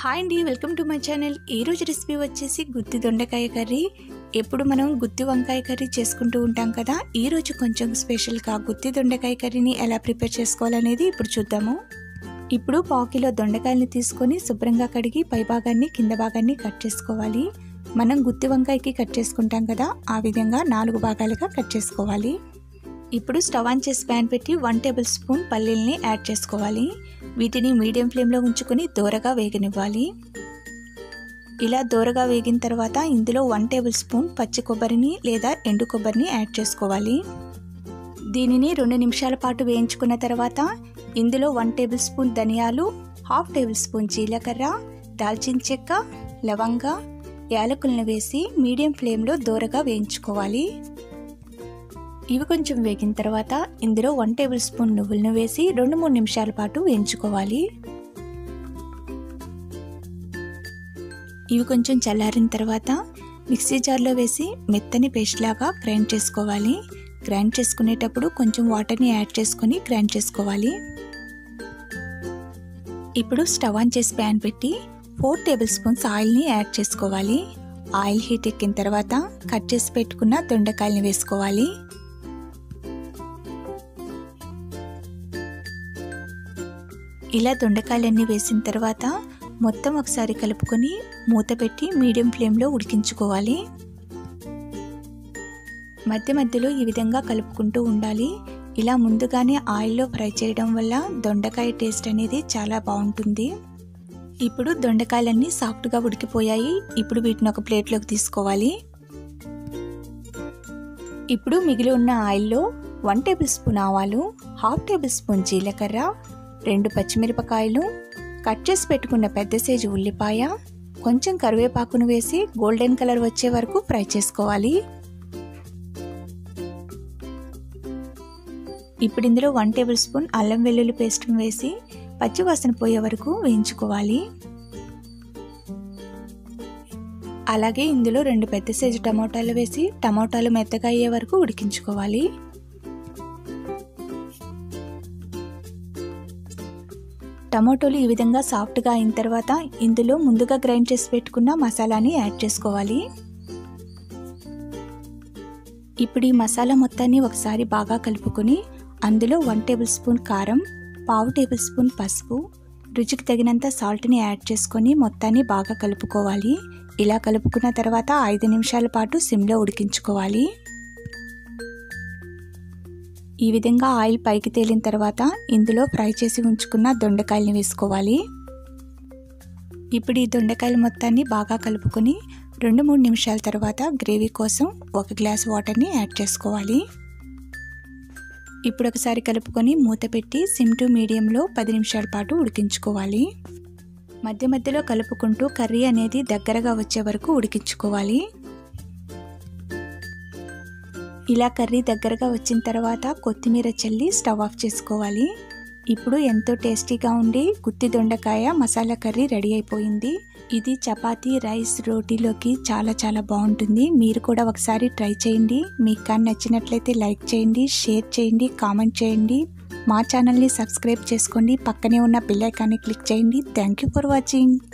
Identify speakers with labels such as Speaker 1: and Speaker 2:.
Speaker 1: hi అండి welcome to my channel ఈరోజు recipe వచ్చేసి గుత్తి దొండకాయ కర్రీ ఎప్పుడు మనం గుత్తి వంకాయ కర్రీ చేసుకుంటూ ఉంటాం కదా ఈరోజు కొంచెం స్పెషల్గా గుత్తి దొండకాయ కర్రీని ఎలా ప్రిపేర్ చేసుకోవాలనేది ఇప్పుడు చూద్దాము ఇప్పుడు పావు కిలో దొండకాయలని తీసుకొని శుభ్రంగా కడిగి పై భాగాన్ని కింద భాగాన్ని కట్ చేసుకోవాలి మనం గుత్తి వంకాయకి కట్ చేసుకుంటాం కదా ఆ విధంగా నాలుగు భాగాలుగా కట్ చేసుకోవాలి ఇప్పుడు స్టవ్ ఆన్ చేసి ప్యాన్ పెట్టి వన్ టేబుల్ స్పూన్ పల్లీల్ని యాడ్ చేసుకోవాలి వీటిని మీడియం ఫ్లేమ్లో ఉంచుకొని దోరగా వేగనివ్వాలి ఇలా దోరగా వేగిన తర్వాత ఇందులో వన్ టేబుల్ స్పూన్ పచ్చి కొబ్బరిని లేదా ఎండు కొబ్బరిని యాడ్ చేసుకోవాలి దీనిని రెండు నిమిషాల పాటు వేయించుకున్న తర్వాత ఇందులో వన్ టేబుల్ స్పూన్ ధనియాలు హాఫ్ టేబుల్ స్పూన్ జీలకర్ర దాల్చిన చెక్క లవంగ యాలకులను వేసి మీడియం ఫ్లేమ్లో దోరగా వేయించుకోవాలి ఇవి కొంచెం వేగిన తర్వాత ఇందులో వన్ టేబుల్ స్పూన్ నువ్వులను వేసి రెండు మూడు నిమిషాల పాటు వేయించుకోవాలి ఇవి కొంచెం చల్లారిన తర్వాత మిక్సీ జార్లో వేసి మెత్తని పేస్ట్ లాగా గ్రైండ్ చేసుకోవాలి గ్రైండ్ చేసుకునేటప్పుడు కొంచెం వాటర్ని యాడ్ చేసుకొని గ్రైండ్ చేసుకోవాలి ఇప్పుడు స్టవ్ ఆన్ చేసి ప్యాన్ పెట్టి ఫోర్ టేబుల్ స్పూన్స్ ఆయిల్ని యాడ్ చేసుకోవాలి ఆయిల్ హీట్ ఎక్కిన తర్వాత కట్ చేసి పెట్టుకున్న దొండకాయలని వేసుకోవాలి ఇలా దొండకాయలన్నీ వేసిన తర్వాత మొత్తం ఒకసారి కలుపుకొని మూత పెట్టి మీడియం ఫ్లేమ్లో ఉడికించుకోవాలి మధ్య మధ్యలో ఈ విధంగా కలుపుకుంటూ ఉండాలి ఇలా ముందుగానే ఆయిల్లో ఫ్రై చేయడం వల్ల దొండకాయ టేస్ట్ అనేది చాలా బాగుంటుంది ఇప్పుడు దొండకాయలన్నీ సాఫ్ట్గా ఉడికిపోయాయి ఇప్పుడు వీటిని ఒక ప్లేట్లోకి తీసుకోవాలి ఇప్పుడు మిగిలి ఉన్న ఆయిల్లో వన్ టేబుల్ స్పూన్ ఆవాలు హాఫ్ టేబుల్ స్పూన్ జీలకర్ర రెండు పచ్చిమిరపకాయలు కట్ చేసి పెట్టుకున్న పెద్ద సైజు ఉల్లిపాయ కొంచెం కరివేపాకును వేసి గోల్డెన్ కలర్ వచ్చే వరకు ఫ్రై చేసుకోవాలి ఇప్పుడు ఇందులో వన్ టేబుల్ స్పూన్ అల్లం వెల్లుల్లి పేస్ట్ వేసి పచ్చివాసన పోయే వరకు వేయించుకోవాలి అలాగే ఇందులో రెండు పెద్ద సైజు టమోటాలు వేసి టమోటాలు మెత్తగా అయ్యే వరకు ఉడికించుకోవాలి టమోటోలు ఈ విధంగా సాఫ్ట్గా అయిన తర్వాత ఇందులో ముందుగా గ్రైండ్ చేసి పెట్టుకున్న మసాలాని యాడ్ చేసుకోవాలి ఇప్పుడు ఈ మసాలా మొత్తాన్ని ఒకసారి బాగా కలుపుకొని అందులో వన్ టేబుల్ స్పూన్ కారం పావు టేబుల్ స్పూన్ పసుపు రుచికి తగినంత సాల్ట్ని యాడ్ చేసుకొని మొత్తాన్ని బాగా కలుపుకోవాలి ఇలా కలుపుకున్న తర్వాత ఐదు నిమిషాల పాటు సిమ్లో ఉడికించుకోవాలి ఈ విధంగా ఆయిల్ పైకి తేలిన తర్వాత ఇందులో ఫ్రై చేసి ఉంచుకున్న దొండకాయలని వేసుకోవాలి ఇప్పుడు ఈ దొండకాయల మొత్తాన్ని బాగా కలుపుకొని రెండు మూడు నిమిషాల తర్వాత గ్రేవీ కోసం ఒక గ్లాస్ వాటర్ని యాడ్ చేసుకోవాలి ఇప్పుడు ఒకసారి కలుపుకొని మూత పెట్టి సిమ్ టు మీడియంలో పది నిమిషాల పాటు ఉడికించుకోవాలి మధ్య మధ్యలో కలుపుకుంటూ కర్రీ అనేది దగ్గరగా వచ్చే వరకు ఉడికించుకోవాలి ఇలా కర్రీ దగ్గరగా వచ్చిన తర్వాత కొత్తిమీర చల్లి స్టవ్ ఆఫ్ చేసుకోవాలి ఇప్పుడు ఎంతో టేస్టీగా ఉండి గుత్తి దొండకాయ మసాలా కర్రీ రెడీ అయిపోయింది ఇది చపాతీ రైస్ రోటీలోకి చాలా చాలా బాగుంటుంది మీరు కూడా ఒకసారి ట్రై చేయండి మీకు కానీ నచ్చినట్లయితే లైక్ చేయండి షేర్ చేయండి కామెంట్ చేయండి మా ఛానల్ని సబ్స్క్రైబ్ చేసుకోండి పక్కనే ఉన్న బెల్ ఐకాన్ని క్లిక్ చేయండి థ్యాంక్ యూ ఫర్ వాచింగ్